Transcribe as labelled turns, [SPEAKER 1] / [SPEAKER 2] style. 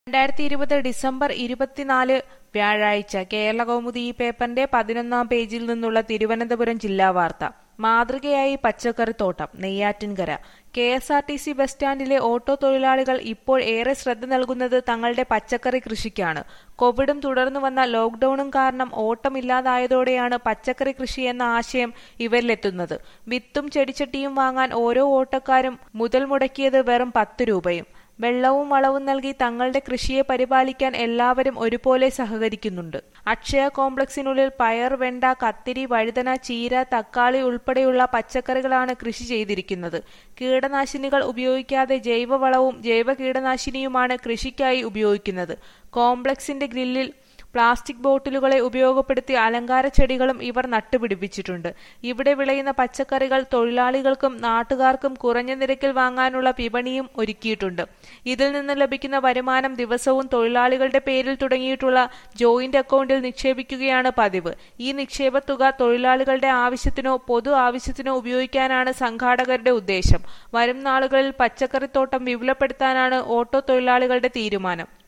[SPEAKER 1] രണ്ടായിരത്തി ഇരുപത് ഡിസംബർ ഇരുപത്തിനാല് വ്യാഴാഴ്ച കേരളകൗമുദി ഈ പേപ്പറിന്റെ പതിനൊന്നാം പേജിൽ നിന്നുള്ള തിരുവനന്തപുരം ജില്ലാ വാർത്ത മാതൃകയായി പച്ചക്കറിത്തോട്ടം Neyyattinkara K S R T C bus സ്റ്റാൻഡിലെ ഓട്ടോ തൊഴിലാളികൾ ഇപ്പോൾ ഏറെ ശ്രദ്ധ നൽകുന്നത് തങ്ങളുടെ പച്ചക്കറി കൃഷിക്കാണ് കോവിഡും തുടർന്നു വന്ന ലോക്ഡൌണും കാരണം ഓട്ടമില്ലാതായതോടെയാണ് പച്ചക്കറി കൃഷി എന്ന ആശയം ഇവരിലെത്തുന്നത് വിത്തും ചെടിച്ചട്ടിയും വാങ്ങാൻ ഓരോ ഓട്ടക്കാരും മുതൽ മുടക്കിയത് വെറും പത്ത് രൂപയും വെള്ളവും വളവും നൽകി തങ്ങളുടെ കൃഷിയെ പരിപാലിക്കാൻ എല്ലാവരും ഒരുപോലെ സഹകരിക്കുന്നുണ്ട് അക്ഷയ കോംപ്ലക്സിനുള്ളിൽ പയർ വെണ്ട കത്തിരി വഴുതന ചീര തക്കാളി ഉൾപ്പെടെയുള്ള പച്ചക്കറികളാണ് കൃഷി ചെയ്തിരിക്കുന്നത് കീടനാശിനികൾ ഉപയോഗിക്കാതെ ജൈവവളവും ജൈവ കീടനാശിനിയുമാണ് കൃഷിക്കായി ഉപയോഗിക്കുന്നത് കോംപ്ലക്സിന്റെ ഗ്രില്ലിൽ പ്ലാസ്റ്റിക് ബോട്ടിലുകളെ ഉപയോഗപ്പെടുത്തി അലങ്കാര ചെടികളും ഇവർ നട്ടുപിടിപ്പിച്ചിട്ടുണ്ട് ഇവിടെ വിളയുന്ന പച്ചക്കറികൾ തൊഴിലാളികൾക്കും നാട്ടുകാർക്കും കുറഞ്ഞ നിരക്കിൽ വാങ്ങാനുള്ള വിപണിയും ഒരുക്കിയിട്ടുണ്ട് ഇതിൽ നിന്ന് ലഭിക്കുന്ന വരുമാനം ദിവസവും തൊഴിലാളികളുടെ പേരിൽ തുടങ്ങിയിട്ടുള്ള ജോയിന്റ് അക്കൗണ്ടിൽ നിക്ഷേപിക്കുകയാണ് പതിവ് ഈ നിക്ഷേപ തുക തൊഴിലാളികളുടെ ആവശ്യത്തിനോ പൊതു ആവശ്യത്തിനോ ഉപയോഗിക്കാനാണ് സംഘാടകരുടെ ഉദ്ദേശം വരും നാളുകളിൽ പച്ചക്കറിത്തോട്ടം വിപുലപ്പെടുത്താനാണ് ഓട്ടോ തൊഴിലാളികളുടെ തീരുമാനം